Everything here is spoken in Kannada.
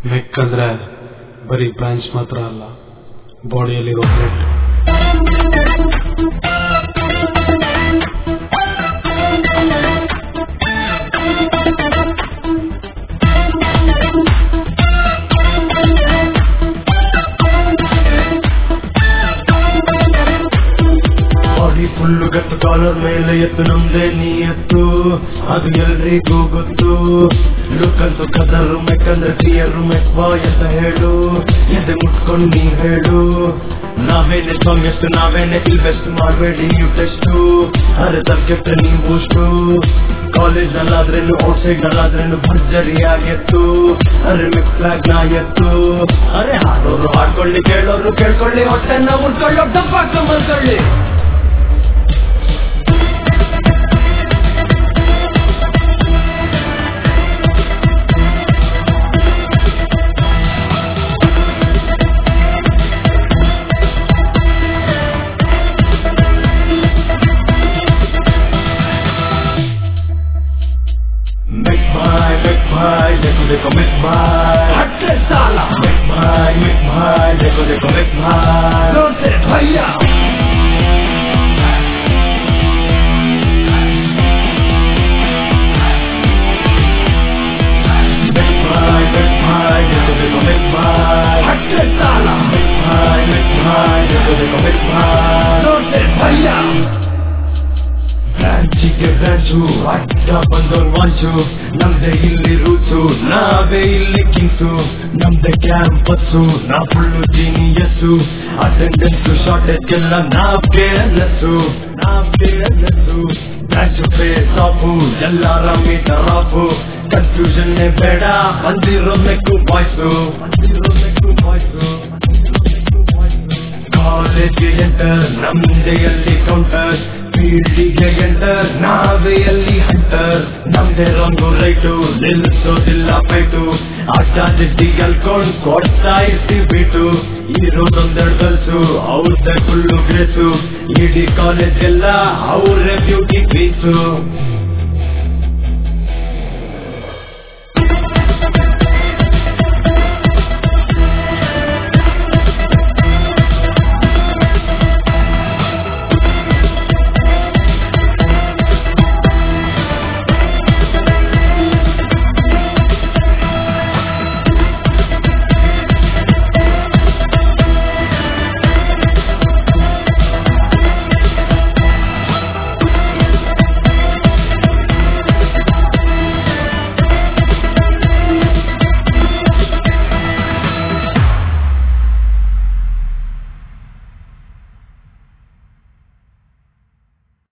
ಮೆಕ್ ಅಂದ್ರೆ ಬರೀ ಬ್ರಾಂಚ್ ಮಾತ್ರ ಅಲ್ಲ ಬಾಡಿಯಲ್ಲಿರೋ ಬ್ಲಡ್ ಬಾಡಿ ಫುಲ್ಲು ಗಟ್ಟು ಕಾಲರ್ ಮೇಲೆ ಎತ್ತು ನಮ್ದೆ ನೀ ಎತ್ತು ಅದು ಎಲ್ರಿಗೂ ಗೊತ್ತು ಲುಕ್ ಅಂತೂ ಕದರು ಮೆಕ್ಕಂದ್ರೆ ಟಿಯರು ಮೆಕ್ವಾ ಅಂತ ಹೇಳು ಎದೆ ಮುಟ್ಕೊಂಡು ನೀ ಹೇಳು ನಾವೇನೆ ಸಾಂಗ್ ಎಷ್ಟು ನಾವೇನೆ ಇಲ್ಲಿ ಬೆಸ್ಟ್ ಮಾಡಬೇಡಿ ನೀವು ಟೆಸ್ಟು ಅರೆ ತರ್ಕೆಟ್ಟ ನೀವು ಬೂಸ್ಟು ಕಾಲೇಜ್ ನಲ್ಲಾದ್ರೇನು ಔಟ್ ಸೈಡ್ ನಲ್ಲಾದ್ರೇನು ಭರ್ಜರಿ ಆಗಿತ್ತು ಅರೆ ಮಿಕ್ ಫ್ಲಾಗ್ ನಾ ಎತ್ತು ಅರೆ ಹಾಡೋರು ಹಾಡ್ಕೊಳ್ಳಿ ಕೇಳೋರು ಕೇಳ್ಕೊಳ್ಳಿ ಹೊಟ್ಟೆನ ಮುಟ್ಕೊಳ್ಳೋ ಡಬ್ಬಾಕ ಮಲ್ಕೊಳ್ಳಿ Make my, make my, देखो देखो make my हट से साला Make my, make my, देखो देखो make my जोर से भैया Make my, make my, देखो देखो make my हट से साला Make my, make my, देखो देखो make my जोर से भैया ಬ್ರಾಂಚಿಗೆ ಬ್ರಾಂಚು ಅಡ್ಡ ಬಂದೋರ್ ವಾಂಚು ನಮ್ದೆ ಇಲ್ಲಿ ರೂಚು ನಾವೇ ಇಲ್ಲಿ ಕಿಂಗ್ಸು ನಮ್ದೆ ಕ್ಯಾಂಪಸ್ಸು ನಾ ಫುಲ್ಲು ಜೀನಿಯಸ್ಸು ಅಟೆಂಡೆನ್ಸು ಶಾರ್ಟೇಜ್ಗೆಲ್ಲ ನಾವ್ ಕೇರ್ಲೆಸ್ಸು ನಾವ್ ಕೇರ್ಲೆಸ್ಸು ಬ್ರಾಂಚು ಫೇಸ್ ಆಫು ಎಲ್ಲಾರ ಮೀಟರ್ ಆಫು ಕನ್ಫ್ಯೂಷನ್ ಬೇಡ ಬಂದಿರೋ ಮೆಕ್ಕು ವಾಯ್ಸು ಬಂದಿರೋ ಮೆಕ್ಕು ವಾಯ್ಸು ಕಾಲೇಜ್ಗೆ ಎಂಟರ್ ನಮ್ದೆ ಅಲ್ಲಿ ಕೌಂಟರ್ ಫೀಲ್ಡಿಗೆ ಎಂಟರ್ ನಾವೇ ಅಲ್ಲಿ ಹಂಟರ್ ನಮ್ದೆ ರಂಗು ರೈಟು ನಿಲ್ಲಿಸೋದಿಲ್ಲ ಫೈಟು ಆಟ ಜಿಡ್ಡಿ ಗೆಲ್ಕೊಂಡ್ ಕೊಡ್ತಾ ಇರ್ತೀವಿ ಬಿಟ್ಟು ಇರೋದೊಂದೆರಡು ಗಲ್ಸು ಅವ್ರದ್ದೇ ಫುಲ್ಲು ಗ್ರೇಸು ಇಡೀ ಕಾಲೇಜ್ ಎಲ್ಲ ಅವ್ರೇ ಬ್ಯೂಟಿ ಪೀಸು